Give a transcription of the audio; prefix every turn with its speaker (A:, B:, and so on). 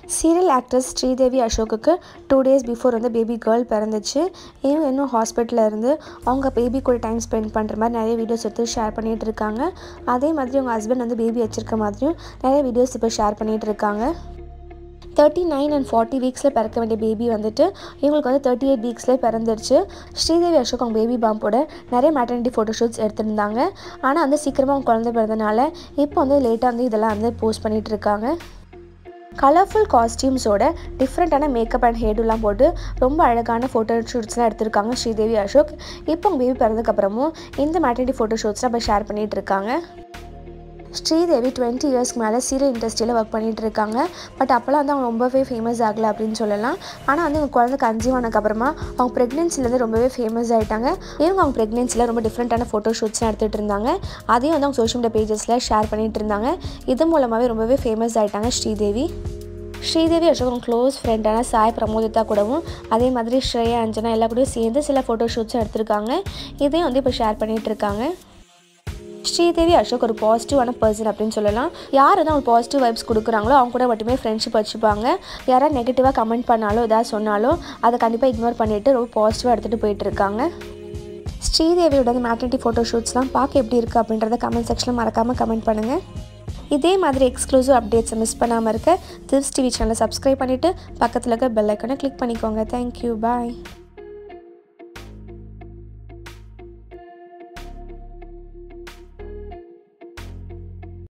A: serial actress Sridevi அசோக்குக்கு two days before வந்து baby girl பிறந்துச்சு இவங்க இன்னும் ஹாஸ்பிட்டலில் இருந்து அவங்க பேபி கூட டைம் ஸ்பெண்ட் பண்ணுற மாதிரி நிறைய வீடியோஸ் எடுத்து ஷேர் பண்ணிகிட்டு இருக்காங்க அதே மாதிரி அவங்க ஹஸ்பண்ட் வந்து பேபி வச்சிருக்க மாதிரியும் நிறைய வீடியோஸ் இப்போ ஷேர் பண்ணிகிட்டு இருக்காங்க தேர்ட்டி நைன் அண்ட் ஃபார்ட்டி வீக்ஸில் பிறக்க வேண்டிய பேபி வந்துட்டு இவங்களுக்கு வந்து தேர்ட்டி எயிட் வீக்ஸ்லேயே பிறந்துருச்சு ஸ்ரீதேவி அசோக் அவங்க பேபி பாம்போட நிறைய மேட்டர்னிட்டி ஃபோட்டோஷூட்ஸ் எடுத்திருந்தாங்க ஆனால் வந்து சீக்கிரமாக அவங்க குழந்தை பிறந்தனால இப்போ வந்து லேட்டாக வந்து இதெல்லாம் வந்து போஸ்ட் பண்ணிகிட்டு இருக்காங்க கலர்ஃபுல் காஸ்டியூம்ஸோட டிஃப்ரெண்ட்டான மேக்கப் அண்ட் ஹேடுலாம் போட்டு ரொம்ப அழகான ஃபோட்டோ ஷூட்ஸ்லாம் எடுத்திருக்காங்க ஸ்ரீதேவி அசோக் இப்போ அவங்க பேபி பிறந்ததுக்கப்புறமும் இந்த மேட்டர்னிட்டி ஃபோட்டோ ஷூட்ஸ்லாம் இப்போ ஷேர் பண்ணிகிட்டு இருக்காங்க ஸ்ரீதேவி டுவெண்ட்டி இயர்ஸ்க்கு மேலே சீரியல் இண்டஸ்ட்ரியில் ஒர்க் பண்ணிகிட்டு இருக்காங்க பட் அப்போல்லாம் வந்து அவங்க ரொம்பவே ஃபேமஸ் ஆகலை அப்படின்னு சொல்லலாம் ஆனால் வந்து அவங்க குழந்தை கன்சீவ் ஆனதுக்கப்புறமா அவங்க ப்ரெக்னென்சிலேருந்து ரொம்பவே ஃபேமஸ் ஆகிட்டாங்க இவங்க அவங்க ப்ரெக்னென்சியில் ரொம்ப டிஃப்ரெண்ட்டான ஃபோட்டோ ஷூட்ஸ்லாம் எடுத்துகிட்டு இருந்தாங்க அதையும் வந்து அவங்க சோஷியல் மீடியா பேஜஸில் ஷேர் பண்ணிகிட்டு இருந்தாங்க இது மூலமாகவே ரொம்பவே ஃபேமஸ் ஆகிட்டாங்க ஸ்ரீதேவி ஸ்ரீதேவி அசோக் அவங்க க்ளோஸ் ஃப்ரெண்டான சாய் பிரமோதிதா கூடவும் அதே மாதிரி ஸ்ரேயா அஞ்சனா எல்லா கூடயும் சேர்ந்து சில ஃபோட்டோ ஷூட்ஸும் எடுத்திருக்காங்க இதையும் வந்து இப்போ ஷேர் பண்ணிகிட்டு இருக்காங்க ஸ்ரீதேவி அசோக் ஒரு பாசிட்டிவான பர்சன் அப்படின்னு சொல்லலாம் யார் வந்து அவங்க பாசிட்டிவ் வைப்ஸ் கொடுக்குறாங்களோ அவங்க கூட மட்டுமே ஃப்ரெண்ட்ஷிப் வச்சுப்பாங்க யாராவது நெகட்டிவாக கமெண்ட் பண்ணாலோ ஏதாவது சொன்னாலும் அதை கண்டிப்பாக இக்னோர் பண்ணிவிட்டு ரொம்ப பாசிட்டிவாக எடுத்துகிட்டு போயிட்டு இருக்காங்க ஸ்ரீதேவியோட அந்த மேட்டர்னிட்டி ஃபோட்டோ ஷூட்ஸ்லாம் பார்க்க எப்படி இருக்குது அப்படின்றத கமெண்ட் செக்ஷனில் மறக்காமல் கமெண்ட் பண்ணுங்கள் இதே மாதிரி எக்ஸ்க்ளூசிவ் அப்டேட்ஸை மிஸ் பண்ணாமல் இருக்க திவ்ஸ் டிவி சேனலை சப்ஸ்கிரைப் பண்ணிவிட்டு பக்கத்தில் இருக்க பெல் ஐக்கனை கிளிக் பண்ணிக்கோங்க தேங்க்யூ பாய்